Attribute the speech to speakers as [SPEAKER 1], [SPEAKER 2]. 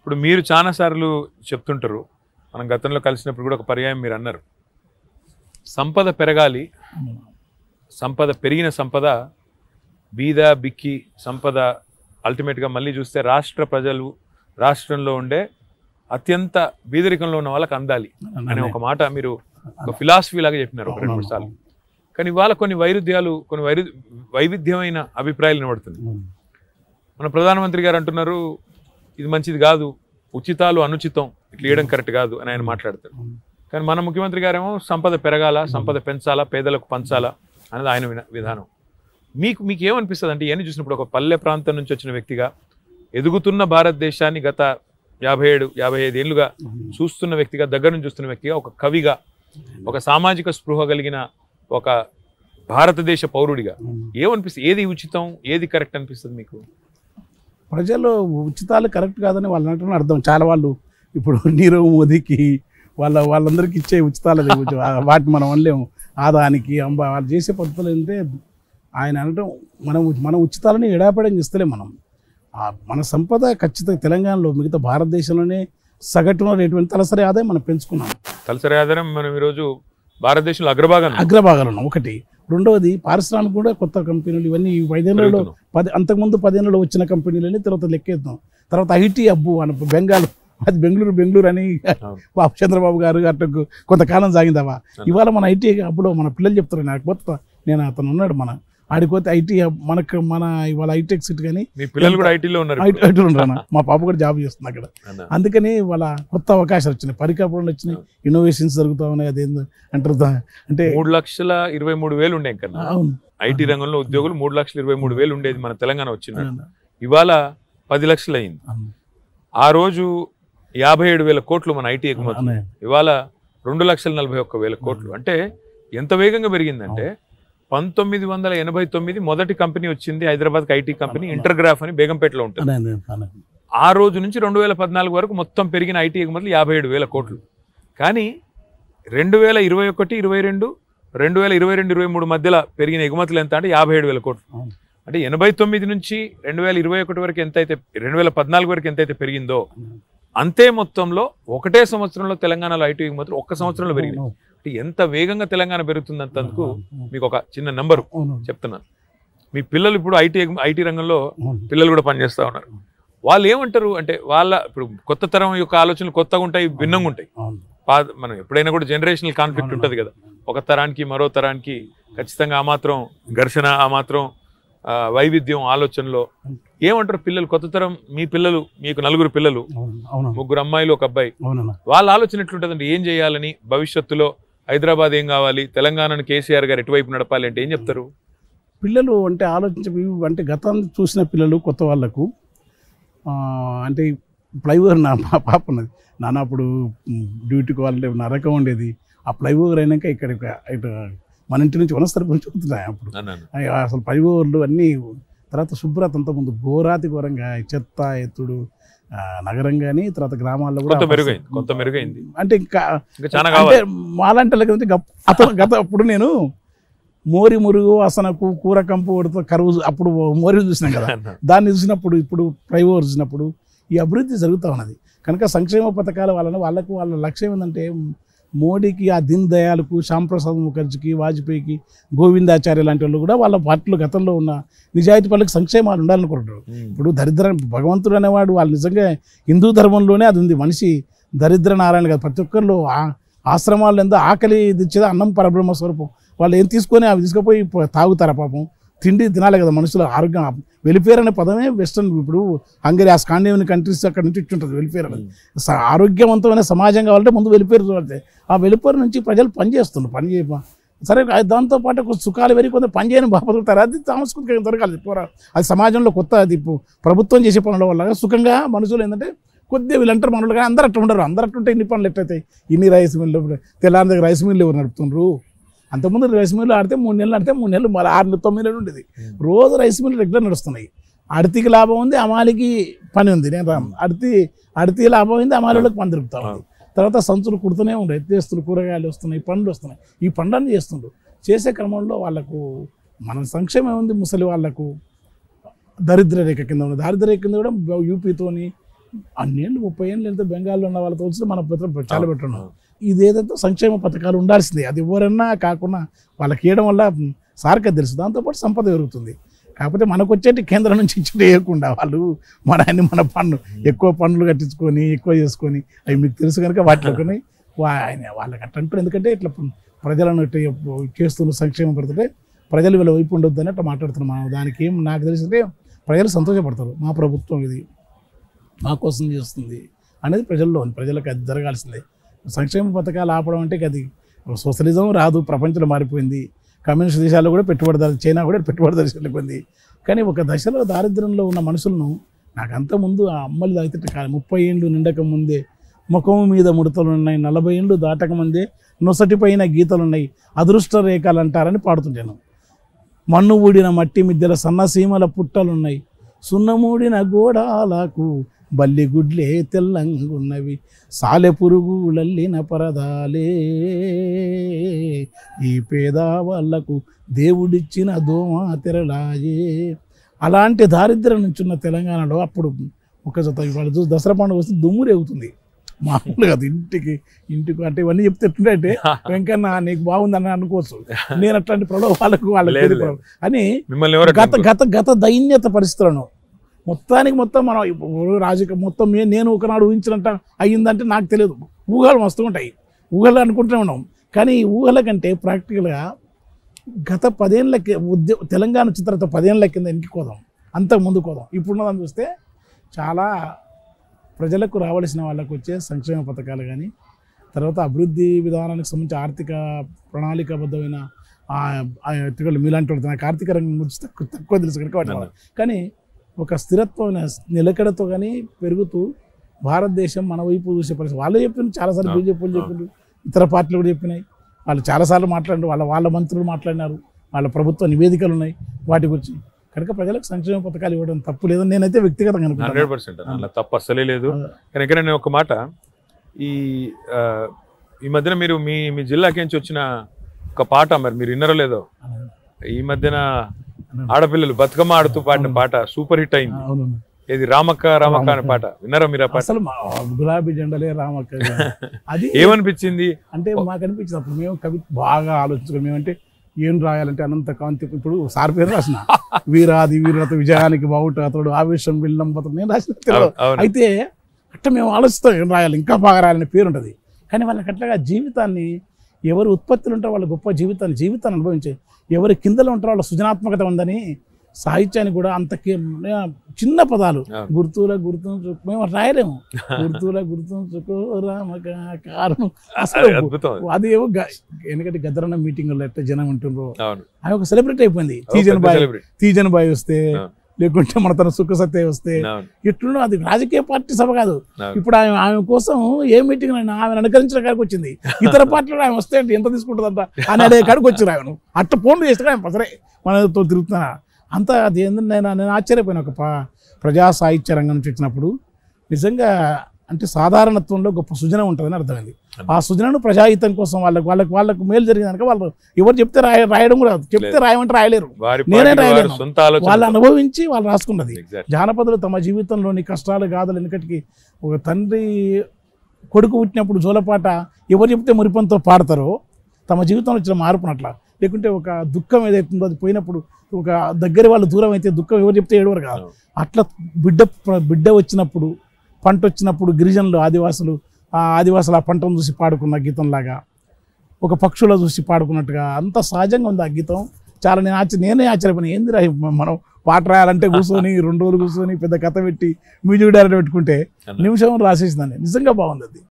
[SPEAKER 1] ఇప్పుడు మీరు చాలా సార్లు చెప్తుంటారు మనం గతంలో కలిసినప్పుడు కూడా ఒక పర్యాయం మీరు అన్నారు సంపద పెరగాలి సంపద పెరిగిన సంపద బీద బిక్కి సంపద అల్టిమేట్గా మళ్ళీ చూస్తే రాష్ట్ర ప్రజలు రాష్ట్రంలో ఉండే అత్యంత బీదరికంలో ఉన్న వాళ్ళకి అందాలి అనే ఒక మాట మీరు ఒక ఫిలాసఫీ లాగా చెప్పినారు ఒక రెండు మూడు సార్లు కానీ ఇవాళ కొన్ని వైరుధ్యాలు కొన్ని వైరు వైవిధ్యమైన అభిప్రాయాలు నిలబడుతుంది మన ప్రధానమంత్రి గారు అంటున్నారు ఇది మంచిది కాదు ఉచితాలు అనుచితం ఇట్లా ఇవ్వడం కరెక్ట్ కాదు అని ఆయన మాట్లాడతారు కానీ మన ముఖ్యమంత్రి గారేమో సంపద పెరగాల సంపద పెంచాలా పేదలకు పంచాలా అనేది ఆయన విన- విధానం మీకు మీకు ఏమనిపిస్తుంది అంటే ఇవన్నీ చూసినప్పుడు ఒక పల్లె ప్రాంతం నుంచి వచ్చిన వ్యక్తిగా ఎదుగుతున్న భారతదేశాన్ని గత యాభై ఏడు యాభై ఐదు ఏళ్ళుగా చూస్తున్న వ్యక్తిగా దగ్గర నుంచి చూస్తున్న వ్యక్తిగా ఒక కవిగా ఒక సామాజిక స్పృహ కలిగిన ఒక భారతదేశ పౌరుడిగా ఏమనిపిస్తుంది ఏది ఉచితం ఏది కరెక్ట్ అనిపిస్తుంది మీకు
[SPEAKER 2] ప్రజలు ఉచితాలు కరెక్ట్ కాదని వాళ్ళు అంటున్న అర్థం చాలా వాళ్ళు ఇప్పుడు నీరవ్ మోదీకి వాళ్ళ వాళ్ళందరికీ ఇచ్చే ఉచితాలు అది ఉచి- వాటిని మనం అనలేము ఆదానికి అంబ వాళ్ళు చేసే పద్ధతులు ఏంటంటే ఆయన అనటం మనం మనం ఉచితాలని ఎడాపడం ఇస్తలేం మనం ఆ మన సంపద ఖచ్చితంగా తెలంగాణలో మిగతా భారతదేశంలోనే సగటున రేటు తలసరి ఆదాయం మనం పెంచుకున్నాం
[SPEAKER 1] తలసరి ఆధారం మనం ఈరోజు భారతదేశంలో అగ్రభాగం
[SPEAKER 2] అగ్రభాగాలు ఉన్నాం ఒకటి రెండవది పారిశ్రామిక కూడా కొత్త కంపెనీలు ఇవన్నీ ఈ ఐదేళ్లలో
[SPEAKER 1] పెరుగుతున్నాం.
[SPEAKER 2] పది అంతకుముందు పదేళ్లలో వచ్చిన కంపెనీలని తర్వాత లెక్కేద్దాం తర్వాత ఐటీ అబ్బు అని బెంగాల్ అది బెంగళూరు బెంగళూరు అని
[SPEAKER 1] అవును.
[SPEAKER 2] బాబు చంద్రబాబు గారు అటు కొంతకాలం సాగిందవా ఇవాళ మన ఐటీ అప్పుడు మన పిల్లలు చెప్తారు నాకు కొత్త నేను అతను ఉన్నాడు మన ఆడిపోతే ఐటీ మనకు మన ఇవాళ ఐటెక్ సిటీ కానీ
[SPEAKER 1] మీ పిల్లలు కూడా ఐటీలో ఉన్నారు
[SPEAKER 2] ఐటీ ఐటీ ఉన్నాను మా పాప కూడా జాబ్ చేస్తుంది అక్కడ
[SPEAKER 1] అన్న.
[SPEAKER 2] అందుకని వాళ్ళ కొత్త అవకాశాలు వచ్చినాయి పరికల్పనలు వచ్చినాయి ఇన్నోవేషన్స్ జరుగుతూ ఉన్నాయి అదేందో అంటారు దా- అంటే
[SPEAKER 1] మూడు లక్షల ఇరవై మూడు వేలు ఉండే కన్నా
[SPEAKER 2] అవును
[SPEAKER 1] ఐటీ రంగంలో ఉద్యోగులు మూడు లక్షల ఇరవై మూడు వేలు ఉండేది మన తెలంగాణ వచ్చింది ఇవాళ పది లక్షలు అయింది
[SPEAKER 2] అవును.
[SPEAKER 1] ఆ రోజు యాభై ఏడు వేల కోట్లు మన ఐటీ ఎగుమతి
[SPEAKER 2] అన్నయ్య.
[SPEAKER 1] ఇవాళ రెండు లక్షల నలభై ఒక్క వేల కోట్లు అంటే ఎంత వేగంగా పెరిగిందంటే పంతొమ్మిది వందల ఎనభై తొమ్మిది మొదటి కంపెనీ వచ్చింది హైదరాబాద్ ఐటీ కంపెనీ ఇంటర్గ్రాఫ్ అని బేగంపేటలో ఉంటుంది
[SPEAKER 2] అన్నయ్య, అన్నయ్య, అన్నయ్య.
[SPEAKER 1] ఆ రోజు నుంచి రెండు వేల పద్నాలుగు వరకు మొత్తం పెరిగిన ఐటీ ఎగుమతులు యాభై ఏడు వేల కోట్లు కానీ రెండు వేల ఇరవై ఒకటి ఇరవై రెండు రెండు వేల ఇరవై రెండు ఇరవై మూడు మధ్యలో పెరిగిన ఎగుమతులు ఎంత అంటే యాభై ఏడు వేల కోట్లు
[SPEAKER 2] అవును.
[SPEAKER 1] అంటే ఎనభై తొమ్మిది నుంచి రెండు వేల ఇరవై ఒకటి వరకు ఎంతైతే రెండు వేల పద్నాలుగు వరకు ఎంతైతే పెరిగిందో అంతే మొత్తంలో ఒకటే సంవత్సరంలో తెలంగాణలో ఐటీ ఎగుమతులు ఒక్క సంవత్సరంలో పెరిగినాయి
[SPEAKER 2] అవును.
[SPEAKER 1] అంటే ఎంత వేగంగా తెలంగాణ పెరుగుతుందంతకు మీకు ఒక చిన్న నంబరు
[SPEAKER 2] అవును.
[SPEAKER 1] చెప్తున్నాను మీ పిల్లలు ఇప్పుడు ఐటీ ఐటీ రంగంలో
[SPEAKER 2] అవును.
[SPEAKER 1] పిల్లలు కూడా పనిచేస్తూ ఉన్నారు వాళ్ళు ఏమంటారు అంటే వాళ్ళ ఇప్పుడు కొత్త తరం యొక్క ఆలోచనలు కొత్తగా ఉంటాయి భిన్నంగా ఉంటాయి
[SPEAKER 2] అవును.
[SPEAKER 1] పా- మనం ఎప్పుడైనా కూడా జనరేషనల్ కాన్ఫ్లిక్ట్ ఉంటుంది కదా ఒక తరానికి మరో తరానికి ఖచ్చితంగా ఆ మాత్రం ఘర్షణ ఆ మాత్రం ఆ, వైవిధ్యం ఆలోచనలో ఏమంటారు పిల్లలు కొత్త తరం మీ పిల్లలు మీకు నలుగురు పిల్లలు
[SPEAKER 2] అవును. అవును.
[SPEAKER 1] ముగ్గురు అమ్మాయిలు ఒక అబ్బాయి
[SPEAKER 2] అవునన్నా.
[SPEAKER 1] వాళ్ళ ఆలోచన ఎట్లుంటుందంటే ఏం చేయాలని భవిష్యత్తులో హైదరాబాద్ ఏం కావాలి తెలంగాణను కేసీఆర్ గారు ఎటువైపు నడపాలి అంటే ఏం చెప్తారు
[SPEAKER 2] పిల్లలు అంటే ఆలోచించే అంటే గతం చూసిన పిల్లలు కొత్త వాళ్ళకు ఆ, అంటే ఫ్లైఓవర్ నా మా పాప ఉన్నది నాన్న అప్పుడు మ్, డ్యూటీకి వాళ్ళంటే నరకం ఉండేది ఆ ఫ్లైఓవర్ అయినాక ఇక్కడ ఇటు మన ఇంటి నుంచి వనస్థలిపు నుంచి వస్తున్నాయి అప్పుడు
[SPEAKER 1] అన్నాను
[SPEAKER 2] అయ్య, అసలు ఫ్లైఓవర్లు అన్నీ తర్వాత శుభ్రత అంత ముందు ఘోరాతి ఘోరంగా ఈ చెత్త ఎత్తుడు ఆ, నగరం కానీ తర్వాత గ్రామాల్లో కూడా
[SPEAKER 1] కొంత మెరుగైంది కొంత మెరుగైంది
[SPEAKER 2] అంటే ఇంకా
[SPEAKER 1] ఇంకా చాలా
[SPEAKER 2] అంటే
[SPEAKER 1] కావాలి
[SPEAKER 2] మాలాంటి వాళ్ళకి అంటే గప్- అతను గత అప్పుడు నేను మోరి మురుగు అసనకు కూర కంపు ఉడత కరువు అప్పుడు మోరి చూసినాం కదా
[SPEAKER 1] అన్నాను.
[SPEAKER 2] దాన్ని చూసినప్పుడు ఇప్పుడు ఫ్లైఓవర్ చూసినప్పుడు ఈ అభివృద్ధి జరుగుతూ ఉన్నది కనుక సంక్షేమ పథకాల వలన వాళ్ళకు వాళ్ళ లక్ష్యం ఏంటంటే మోడీకి ఆ దీన్ దయాలకు శ్యాంప్రసాద్ ముఖర్జీకి వాజ్పేయికి గోవిందాచార్య లాంటి వాళ్ళు కూడా వాళ్ళ పార్టీలో గతంలో ఉన్న నిజాయితీ వాళ్ళకి సంక్షేమాలు ఉండాలనుకుంటారు
[SPEAKER 1] ఉమ్.
[SPEAKER 2] ఇప్పుడు దరిద్ర భగవంతుడు అనేవాడు వాళ్ళు నిజంగా హిందూ ధర్మంలోనే అది ఉంది మనిషి దరిద్ర నారాయణ కాదు ప్రతి ఒక్కరిలో ఆ- ఆశ్రమాల్లో ఎంత ఆకలి ఇచ్చేది అన్నం పరబ్రహ్మ స్వరూపం వాళ్ళు ఏం తీసుకొని అవి తీసుకుపోయి ప- తాగుతారా పాపం తిండి తినాలి కదా మనుషులు ఆరోగ్యం వెలిఫేర్ అనే పదమే వెస్టర్న్ ఇప్పుడు హంగరీ ఆ స్కాండినేవియన్ కంట్రీస్ అక్కడ నుంచి ఇచ్చి ఉంటుంది వెలిఫేర్ అనేది స- ఆరోగ్యవంతమైన సమాజం కావాలంటే ముందు వెలిఫేర్ చూడాలి ఆ వెలిఫేర్ నుంచి ప్రజలు పని చేస్తున్నారు పని చేయ సరే అది దాంతోపాటు కొంచెం సుఖాలు వెరీ కొంత పని చేయని బాపడుతారు అది సాంస్కృతిక దొరకాలి పోరా అది సమాజంలో కొత్త అది ఇప్పుడు ప్రభుత్వం చేసే పనుల వల్ల సుఖంగా మనుషులు ఏంటంటే కొద్దిగా వీళ్ళంటారు మనలు కానీ అందరూ అట్లా ఉండరు అందరూ అట్లుంటే ఇన్ని పనులు ఎట్లయితాయి ఇన్ని రైస్ మిల్లు తెల్లారి దగ్గర రైస్ మిల్లు ఎవరు నడుపుతుండ్రు అంతకుముందు రైస్ మిల్లు ఆడితే మూడు నెలలు ఆడితే మూడు నెలలు మళ్ళీ ఆరు నెలలు తొమ్మిది నెలలు ఉండేది రోజు రైస్ మిల్లు రెగ్యులర్ నడుస్తున్నాయి అడితికి లాభం ఉంది అమాలికి పని ఉంది నేను రా- అడితి అడితి లాభం ఉంది అమాలీలకు పని దొరుకుతా ఉంది తర్వాత సంచులు కుడుతూనే ఉండే ఎత్తేస్తులు కూరగాయలు వస్తున్నాయి పండ్లు వస్తున్నాయి ఈ పండ్లన్నీ చేస్తుండ్రు చేసే క్రమంలో వాళ్ళకు మన సంక్షేమం ఉంది ముసలి వాళ్ళకు దరిద్ర రేఖ కింద ఉంది దారిద్ర రేఖ కింద కూడా యూపీతోని అన్నేళ్ళు ముప్పై ఏళ్ళు వెళ్తే బెంగాల్లో ఉన్న వాళ్ళతో వచ్చి మన పెద్ద చాలా పెట్టున్నాం ఇది ఏదైతే సంక్షేమ పథకాలు ఉండాల్సిందే అది ఎవరన్నా కాకుండా వాళ్ళకి ఇవ్వడం వల్ల సార్కే తెలుసు దాంతోపాటు సంపద పెరుగుతుంది కాకపోతే మనకు వచ్చేటి కేంద్రం నుంచి ఇచ్చేటి వేయకుండా వాళ్ళు మన అన్ని మన పన్ను ఎక్కువ పన్నులు కట్టించుకొని ఎక్కువ చేసుకొని అవి మీకు తెలుసు కనుక వాటిలోకి వా- ఆయన వాళ్ళకి అట్లా అంటారు ఎందుకంటే ఇట్లా ప్రజలను ఇట్లా చేస్తున్న సంక్షేమం పెడుతుంటే ప్రజలు వీళ్ళ వైపు ఉండొద్దు అని అట్లా మాట్లాడుతున్నాం మనం దానికి ఏం నాకు తెలిసిందే ప్రజలు సంతోషపడతారు మా ప్రభుత్వం ఇది మా కోసం చేస్తుంది అనేది ప్రజల్లో ఉంది ప్రజలకు అది జరగాల్సిందే సంక్షేమ పథకాలు ఆపడం అంటే ఇక అది సోషలిజం రాదు ప్రపంచంలో మారిపోయింది కమ్యూనిస్ట్ దేశాల్లో కూడా పెట్టుబడిదారు చైనా కూడా పెట్టుబడిదారు వెళ్ళిపోయింది కానీ ఒక దశలో దారిద్ర్యంలో ఉన్న మనుషులను నాకు అంత ముందు ఆ అమ్మలు తాగితే కాదు ముప్పై ఏళ్ళు నిండక ముందే ముఖం మీద ముడతలు ఉన్నాయి నలభై ఏళ్ళు దాటక ముందే నొసటిపైన గీతలు ఉన్నాయి అదృష్ట రేఖలు అంటారని పాడుతుంటాను మన్ను ఊడిన మట్టి మిద్దెల సన్నసీమల పుట్టలున్నాయి సున్నమూడిన గోడాలకు బల్లి గుడ్లే తెల్లంగున్నవి సాలె పురుగులల్లిన పరదాలే ఈ పేద వాళ్ళకు దేవుడిచ్చిన దోమ తెరలాయే అలాంటి దారిద్ర్యం నుంచి ఉన్న తెలంగాణలో అప్పుడు ఒక జత ఇవాళ చూసి దసరా పండుగ వస్తే దుమ్ము రేగుతుంది మామూలుగా కాదు ఇంటికి ఇంటికి అంటే ఇవన్నీ చెప్తే ఎట్లుంటే వెంకన్న నీకు బాగుందని అనుకోవచ్చు నేను అట్లాంటి ప్రలోభాలకు వాళ్ళకి
[SPEAKER 1] లేదు,
[SPEAKER 2] తెలియదు. అని
[SPEAKER 1] మిమ్మల్ని ఎవరు
[SPEAKER 2] గత గత గత దైన్యత పరిస్థితులను మొత్తానికి మొత్తం మనం ఇప్పుడు రాజకీయ మొత్తం మే- నేను ఒకనాడు ఊహించినట్ట అయ్యిందంటే నాకు తెలియదు ఊహలు మస్తు ఉంటాయి ఊహలు అనుకుంటూనే ఉన్నాం కానీ ఈ ఊహల కంటే ప్రాక్టికల్గా గత పదేళ్ళ కి- ఉద్య తెలంగాణ చిత్రత పదేళ్ళ కింద వెనక్కి కోదాం అంతకు ముందు కోదాం ఇప్పుడున్నదాన్ని చూస్తే చాలా ప్రజలకు రావాల్సిన వాళ్ళకు వచ్చే సంక్షేమ పథకాలు కానీ తర్వాత అభివృద్ధి విధానానికి సంబంధించి ఆర్థిక ప్రణాళికాబద్ధమైన ఆ ఆ ఎత్తుగడలు మీలాంటి వాళ్ళు నాకు ఆర్థిక రంగం గురించి తక్కువ తక్కువ తెలుసు కనుక వాటి వల్ల. కానీ ఒక స్థిరత్వమైన నిలకడతో కానీ పెరుగుతూ భారతదేశం మన వైపు చూసే పరిస్థితి వాళ్ళే చెప్పింది చాలాసార్లు
[SPEAKER 1] అవును,
[SPEAKER 2] బీజేపీ వాళ్ళు చెప్పిండ్రు ఇతర పార్టీలు కూడా చెప్పినాయి వాళ్ళు చాలాసార్లు మాట్లాడినారు వాళ్ళ వాళ్ళ మంత్రులు మాట్లాడినారు వాళ్ళ ప్రభుత్వ నివేదికలు ఉన్నాయి వాటి గురించి కనుక ప్రజలకు సంక్షేమ పథకాలు ఇవ్వడం తప్పు లేదని నేనైతే వ్యక్తిగతంగా
[SPEAKER 1] హండ్రెడ్
[SPEAKER 2] అనుకుంటున్నాను
[SPEAKER 1] పర్సెంట్ అలా తప్పు అస్సలే లేదు కానీ ఇక్కడ నేను ఒక మాట ఈ ఆ, ఈ మధ్యన మీరు మీ మీ జిల్లాకి నుంచి వచ్చిన ఒక పాట మరి మీరు విన్నారో లేదో ఈ మధ్యన ఆడపిల్లలు బతుకమ్మ ఆడుతూ పాడిన పాట సూపర్ హిట్ అయింది
[SPEAKER 2] అవును
[SPEAKER 1] ఏది రామక్క రామక్క అనే పాట విన్నారా మీరు ఆ పాట
[SPEAKER 2] అసలు మా గులాబీ జెండలే రామక్క గారు. అది
[SPEAKER 1] ఏమనిపించింది
[SPEAKER 2] అంటే మాకు అనిపించింది అప్పుడు మేము కవి బాగా ఆలోచించుకుని మేమంటే ఏం రాయాలంటే అనంత కాంతి ఇప్పుడు సార్ పేరు రాసిన వీరాది వీరత విజయానికి బావుట అతడు ఆవేశం విల్లం అతడు నేను రాసిన తెలియదు.
[SPEAKER 1] అవును, అవును.
[SPEAKER 2] అయితే అట్ట మేము ఆలోచిస్తాం ఏం రాయాలి ఇంకా బాగా రాయాలనే పేరు ఉంటుంది కానీ వాళ్ళకి అట్లాగా జీవితాన్ని ఎవరు ఉత్పత్తులు ఉంటారో వాళ్ళ గొప్ప జీవితాన్ని జీవితాన్ని అనుభవించే ఎవరి కిందలో ఉంటారో వాళ్ళ సృజనాత్మకత ఉందని సాహిత్యాన్ని కూడా అంత కి- చిన్న పదాలు
[SPEAKER 1] అవును.
[SPEAKER 2] గుర్తుల గుర్తు మేము రాయలేము గుర్తుల గుర్తు రామక కారణం అసలు
[SPEAKER 1] అది అద్భుతం
[SPEAKER 2] అది ఏమో గ- ఎందుకంటే గద్దరన్న మీటింగ్లో ఎట్లా జనం ఉంటుండ్రో
[SPEAKER 1] అవును
[SPEAKER 2] ఆమె ఒక సెలబ్రిటీ అయిపోయింది తీజన్ బాయ్
[SPEAKER 1] సెలబ్రిటీ
[SPEAKER 2] తీజన్ బాయ్ వస్తే
[SPEAKER 1] అవును.
[SPEAKER 2] లేకుంటే మన తన సుఖ సత్య వస్తే
[SPEAKER 1] అవును
[SPEAKER 2] ఎట్లున్నో అది రాజకీయ పార్టీ సభ కాదు
[SPEAKER 1] అవును.
[SPEAKER 2] ఇప్పుడు ఆమె ఆమె కోసం ఏ మీటింగ్ అయినా ఆమెను అనుకరించిన కాడికి వచ్చింది ఇతర పార్టీలో ఆమె వస్తే ఎంత తీసుకుంటుందంట అని అనే కాడికి వచ్చి ఆమెను అట్ట ఫోన్లు చేస్తే ఆమె సరే మనతో తిరుగుతున్నా అంత అది ఏంటంటే నేను నేను ఆశ్చర్యపోయిన ఒక పా- ప్రజా సాహిత్య రంగం నుంచి వచ్చినప్పుడు నిజంగా అంటే సాధారణత్వంలో గొప్ప సృజన ఉంటుందని అర్థమైంది ఆ సృజనను ప్రజాహితం కోసం వాళ్ళకి వాళ్ళకి వాళ్ళకు మేలు జరిగిందనుక వాళ్ళు ఎవరు చెప్తే రాయ రాయడం కూడా రాదు. చెప్తే రాయమంటే రాయలేరు
[SPEAKER 1] వారి
[SPEAKER 2] నేనే
[SPEAKER 1] పాటికి వారి
[SPEAKER 2] రాయలేను.
[SPEAKER 1] సొంత ఆలోచన
[SPEAKER 2] వాళ్ళు అనుభవించి వాళ్ళు రాసుకున్నది
[SPEAKER 1] Exactly.
[SPEAKER 2] జానపదులు తమ జీవితంలోని కష్టాలు గాథలు వెనకటికి ఒక తండ్రి కొడుకు పుట్టినప్పుడు జోలపాట ఎవరు చెప్తే మురిపంతో పాడతారో తమ జీవితంలో వచ్చిన మార్పునట్ల లేకుంటే ఒక దుఃఖం ఏదైతుందో అది పోయినప్పుడు ఒక దగ్గర వాళ్ళు దూరం అయితే దుఃఖం ఎవరు చెప్తే ఏడవరు కాదు అట్లా బిడ్డ బిడ్డ వచ్చినప్పుడు పంట వచ్చినప్పుడు గిరిజనులు ఆదివాసులు ఆ ఆదివాసులు ఆ పంటను చూసి పాడుకున్న గీతంలాగా ఒక పక్షుల చూసి పాడుకున్నట్టుగా అంత సహజంగా ఉంది ఆ గీతం చాలా నేను ఆశ్చర్య నేనే ఆశ్చర్యపోయినా ఏంది రా మనం పాట రాయాలంటే కూర్చొని రెండు రోజులు కూర్చొని పెద్ద కథ పెట్టి మ్యూజిక్ డైరెక్టర్ పెట్టుకుంటే
[SPEAKER 1] అన్న.
[SPEAKER 2] నిమిషం రాసేసిందని నిజంగా బాగుంది అది